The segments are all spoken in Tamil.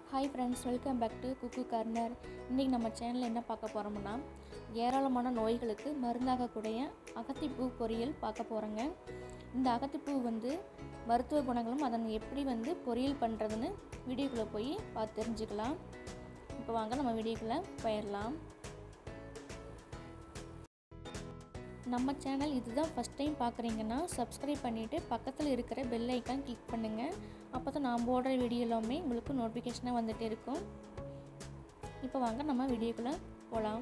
hi friends welcome back to cook corner இன்றைக்கி நம்ம சேனலில் என்ன பார்க்க போகிறோம்னா ஏராளமான நோய்களுக்கு மருந்தாகக்கூடிய அகத்திப்பூ பொரியல் பார்க்க போகிறோங்க இந்த அகத்திப்பூ வந்து மருத்துவ குணங்களும் அதன் எப்படி வந்து பொரியல் பண்ணுறதுன்னு வீடியோக்குள்ளே போய் பார்த்து தெரிஞ்சுக்கலாம் இப்போ வாங்க நம்ம வீடியோக்குள்ளே போயிடலாம் நம்ம சேனல் இதுதான் ஃபஸ்ட் டைம் பார்க்குறீங்கன்னா சப்ஸ்கிரைப் பண்ணிவிட்டு பக்கத்தில் இருக்கிற பெல் ஐக்கான் கிளிக் பண்ணுங்கள் அப்போ தான் நான் போடுற வீடியோ எல்லாமே உங்களுக்கு நோட்டிஃபிகேஷனாக வந்துகிட்டே இருக்கும் இப்போ வாங்க நம்ம வீடியோக்குள்ளே போகலாம்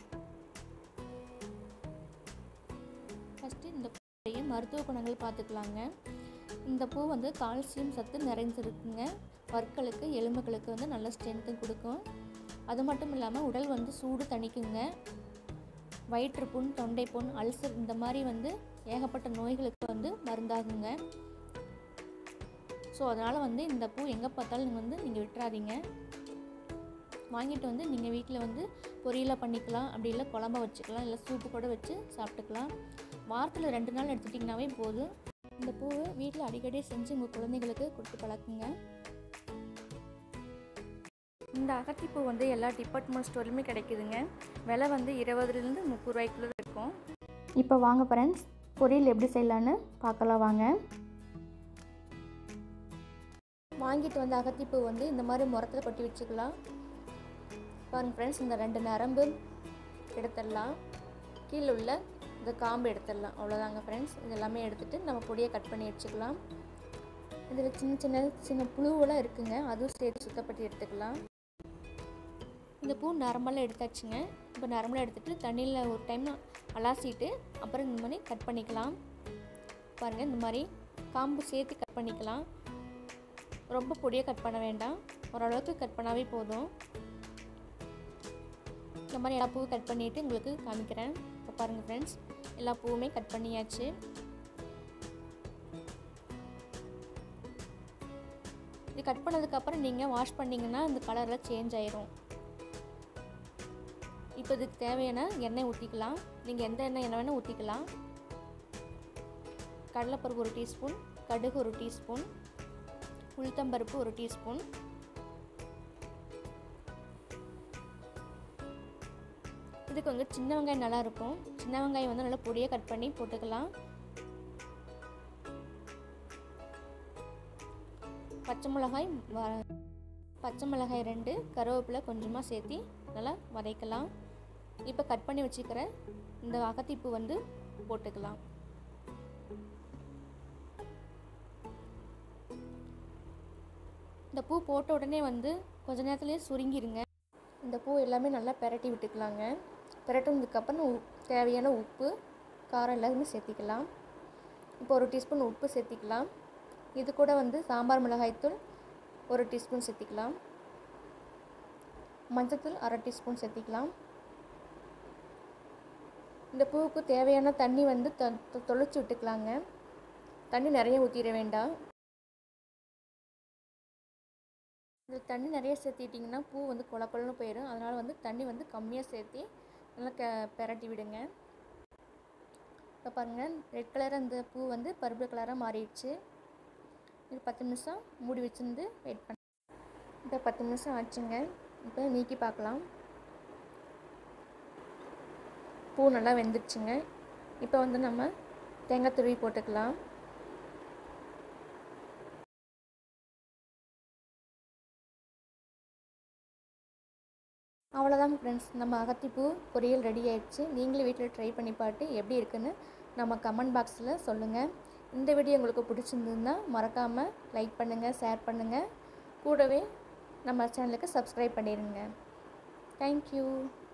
ஃபஸ்ட்டு இந்த பூடைய மருத்துவ குணங்கள் பார்த்துக்கலாங்க இந்த பூ வந்து கால்சியம் சத்து நிறைஞ்சிருக்குங்க பற்களுக்கு எலும்புகளுக்கு வந்து நல்ல ஸ்ட்ரென்த்து கொடுக்கும் அது மட்டும் இல்லாமல் உடல் வந்து சூடு தணிக்குங்க வயிற்றுப்புண் தொண்டைப்புண் அல்சர் இந்த மாதிரி வந்து ஏகப்பட்ட நோய்களுக்கு வந்து மருந்தாகுங்க ஸோ அதனால் வந்து இந்த பூ எங்கே பார்த்தாலும் நீங்கள் வந்து நீங்கள் விட்டுறாதீங்க வாங்கிட்டு வந்து நீங்கள் வீட்டில் வந்து பொரியலாக பண்ணிக்கலாம் அப்படி இல்லை குழம்ப வச்சுக்கலாம் இல்லை சூப்பு கூட வச்சு சாப்பிட்டுக்கலாம் வாரத்தில் ரெண்டு நாள் எடுத்துட்டிங்கனாவே போதும் இந்த பூவை வீட்டில் அடிக்கடி செஞ்சு உங்கள் குழந்தைங்களுக்கு கொடுத்து பழக்குங்க இந்த அகத்திப்பூ வந்து எல்லா டிபார்ட்மெண்ட் ஸ்டோர்லையுமே கிடைக்குதுங்க விலை வந்து இருபதுலேருந்து முப்பது ரூபாய்க்குள்ளே இருக்கும் இப்போ வாங்க ஃப்ரெண்ட்ஸ் பொரியல் எப்படி செய்யலான்னு பார்க்கலாம் வாங்க வாங்கிட்டு வந்த அகத்திப்பூ வந்து இந்த மாதிரி முரத்தில் கொட்டி வச்சுக்கலாம் பாருங்கள் ஃப்ரெண்ட்ஸ் இந்த ரெண்டு நரம்பு எடுத்துடலாம் கீழே உள்ள இந்த காம்பு எடுத்துடலாம் அவ்வளோதாங்க ஃப்ரெண்ட்ஸ் இது எல்லாமே எடுத்துகிட்டு நம்ம பொடியை கட் பண்ணி வச்சுக்கலாம் இதில் சின்ன சின்ன சின்ன புழுவெல்லாம் இருக்குங்க அதுவும் சேர்த்து சுத்தப்பட்டு எடுத்துக்கலாம் இந்த பூ நரம்பெல்லாம் எடுத்தாச்சுங்க இப்போ நரம்பெல்லாம் எடுத்துகிட்டு தண்ணியில் ஒரு டைம் அலாசிட்டு அப்புறம் இந்த மாதிரி கட் பண்ணிக்கலாம் பாருங்கள் இந்த மாதிரி காம்பு சேர்த்து கட் பண்ணிக்கலாம் ரொம்ப பொடியாக கட் பண்ண வேண்டாம் ஓரளவுக்கு கட் பண்ணாவே போதும் இந்த மாதிரி எல்லா பூவும் கட் பண்ணிவிட்டு உங்களுக்கு காமிக்கிறேன் இப்போ பாருங்கள் ஃப்ரெண்ட்ஸ் எல்லா பூவுமே கட் பண்ணியாச்சு இது கட் பண்ணதுக்கப்புறம் நீங்கள் வாஷ் பண்ணிங்கன்னா இந்த கலரில் சேஞ்ச் ஆயிரும் இப்போ இதுக்கு தேவையான எண்ணெய் ஊற்றிக்கலாம் நீங்கள் எந்த எண்ணெய் என்ன வேணால் ஊற்றிக்கலாம் கடலைப்பருப்பு ஒரு டீஸ்பூன் கடுகு ஒரு டீஸ்பூன் உளுத்தம்பருப்பு ஒரு டீஸ்பூன் இதுக்கு வந்து சின்ன வெங்காயம் நல்லா இருக்கும் சின்ன வெங்காயம் வந்து நல்லா பொடியாக கட் பண்ணி போட்டுக்கலாம் பச்சை மிளகாய் வ பச்சை மிளகாய் ரெண்டு கருவேப்பிலை கொஞ்சமாக சேர்த்தி நல்லா வதக்கலாம் இப்போ கட் பண்ணி வச்சுக்கிற இந்த அகத்திப்பூ வந்து போட்டுக்கலாம் இந்த பூ போட்ட உடனே வந்து கொஞ்ச நேரத்துலேயே சுருங்கிருங்க இந்த பூ எல்லாமே நல்லா பெரட்டி விட்டுக்கலாங்க பெரட்டினதுக்கப்புறம் தேவையான உப்பு காரம் எல்லாமே சேர்த்திக்கலாம் இப்போ ஒரு டீஸ்பூன் உப்பு சேர்த்திக்கலாம் இது கூட வந்து சாம்பார் மிளகாய்த்தூள் ஒரு டீஸ்பூன் சேர்த்திக்கலாம் மஞ்சத்தூள் அரை டீஸ்பூன் சேர்த்திக்கலாம் இந்த பூவுக்கு தேவையான தண்ணி வந்து தொ தொளிச்சு விட்டுக்கலாங்க தண்ணி நிறைய ஊற்றிட வேண்டாம் இந்த தண்ணி நிறைய சேர்த்திட்டிங்கன்னா பூ வந்து கொல கொலன்னு போயிடும் அதனால் வந்து தண்ணி வந்து கம்மியாக சேர்த்தி நல்லா க பெரட்டி விடுங்க இப்போ பாருங்கள் ரெட் கலர் அந்த பூ வந்து பருப்பு கலராக மாறிடுச்சு இது பத்து நிமிஷம் மூடி வச்சுருந்து வெயிட் பண்ண இப்போ பத்து நிமிஷம் ஆச்சுங்க இப்போ நீக்கி பார்க்கலாம் பூ நல்லா வெந்துடுச்சுங்க இப்போ வந்து நம்ம தேங்காய் துருவி போட்டுக்கலாம் அவ்வளோதாங்க ஃப்ரெண்ட்ஸ் நம்ம அகத்திப்பூ பொரியல் ரெடி ஆயிடுச்சு நீங்களும் வீட்டில் ட்ரை பண்ணி பார்த்து எப்படி இருக்குன்னு நம்ம கமெண்ட் பாக்ஸில் சொல்லுங்கள் இந்த வீடியோ உங்களுக்கு பிடிச்சிருந்ததுன்னா மறக்காமல் லைக் பண்ணுங்கள் ஷேர் பண்ணுங்கள் கூடவே நம்ம சேனலுக்கு சப்ஸ்கிரைப் பண்ணிடுங்க தேங்க்யூ